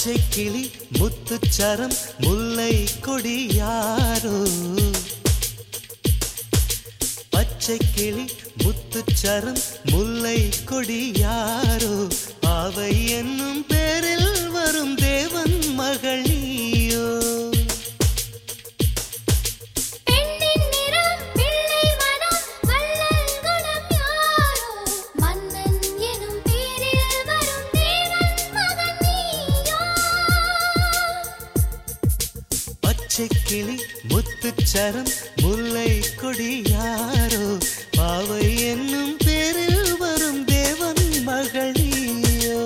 பச்சை கிளி முத்துச்சரம் முல்லை கொடி யாரோ பச்சை கிளி முத்துச்சரம் முல்லை கொடி யாரோ அவை என்னும் பேரில் வரும் தேவன் மகள் நீயோ பெண்ணின் நிறம் பிள்ளை மனம் வள்ளல் குணம் யாரோ மன்னன் எனும் பேரில் வரும் தேவன் மகன் நீயோ பச்சை கிளி முத்துச்சரம் முல்லை கொடி யாரோ பாவை என்னும் பேரில் வரும் தேவன் மகள் நீயோ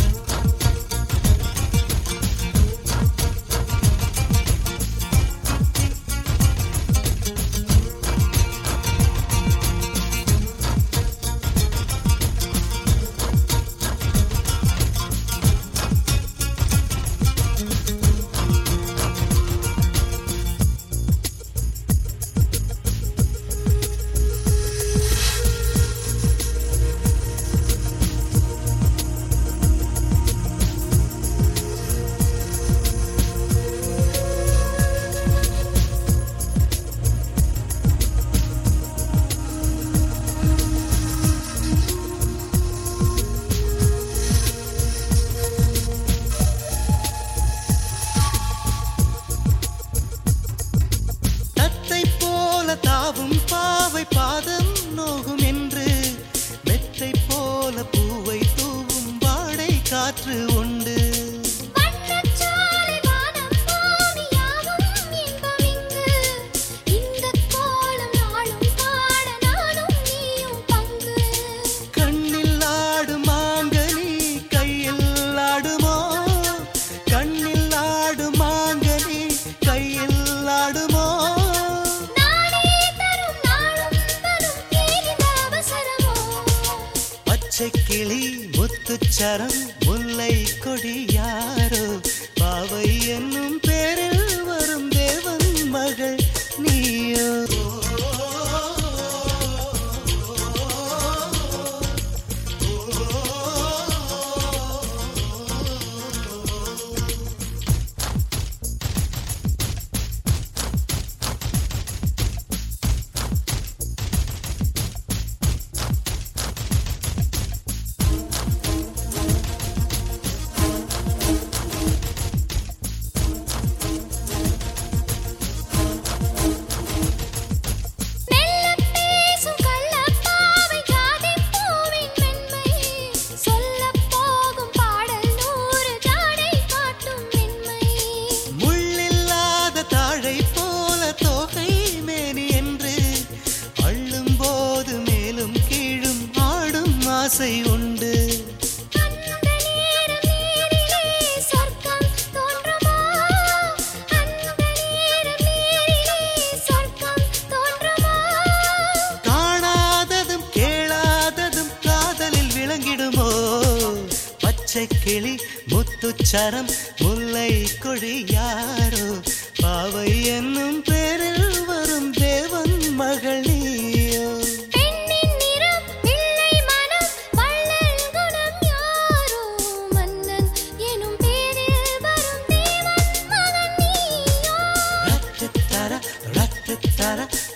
தத்தை போல தாவும் பாவை பாதம் நோகும் என்று மெத்தை போல பூவை தூவும் வாடை காற்று உண்டு வண்ணச்சாலை வானம் பூமி யாவும் இன்பம் இங்கு இந்தக் கோலம் நாளும் பாட நானும் நீயும் பங்கு கண்ணில் ஆடும் மாங்கனி கையில் ஆடுமோ கண்ணில் ஆடும் மாங்கனி கையில் ஆடுமோ நானே தரும் நாளும் வரும் ஏனிந்த அவசரமோ பச்சை கிளி முத்துச்சரம் முல்லை கொடி யாரோ பாவை என்னும் பேரில் வரும் தேவன் மகள் நீயோ மெல்லப் பேசும் கள்ளப்பாவை ஜாதிப் பூவின் மென்மை சொல்லப் போகும் பாடல் நூறு ஜாடை காட்டும் மென்மை முள்ளில்லாத தாழை போல தோகை மேனி என்று அள்ளும் போது மேலும் கீழும் ஆடும் ஆசை உண்டு அந்த நேரம் நேரிலே சொர்க்கம் தோன்றுமா அந்த நேரம் நேரிலே சொர்க்கம் தோன்றுமா காணாததும் கேளாததும் காதலில் விளங்கிடுமோ பச்சை கிளி முத்துச்சரம் முல்லை கொடி யாரோ பாவை என்னும் பேரில் வரும் தேவன் மகள் நீயோ பெண்ணின் நிறம் பிள்ளை மனம் வள்ளல் குணம் யாரோ மன்னன் எனும் பேரில் வரும் தேவன் மகன் நீயோ ரத்தத்தர ரத்தத்தர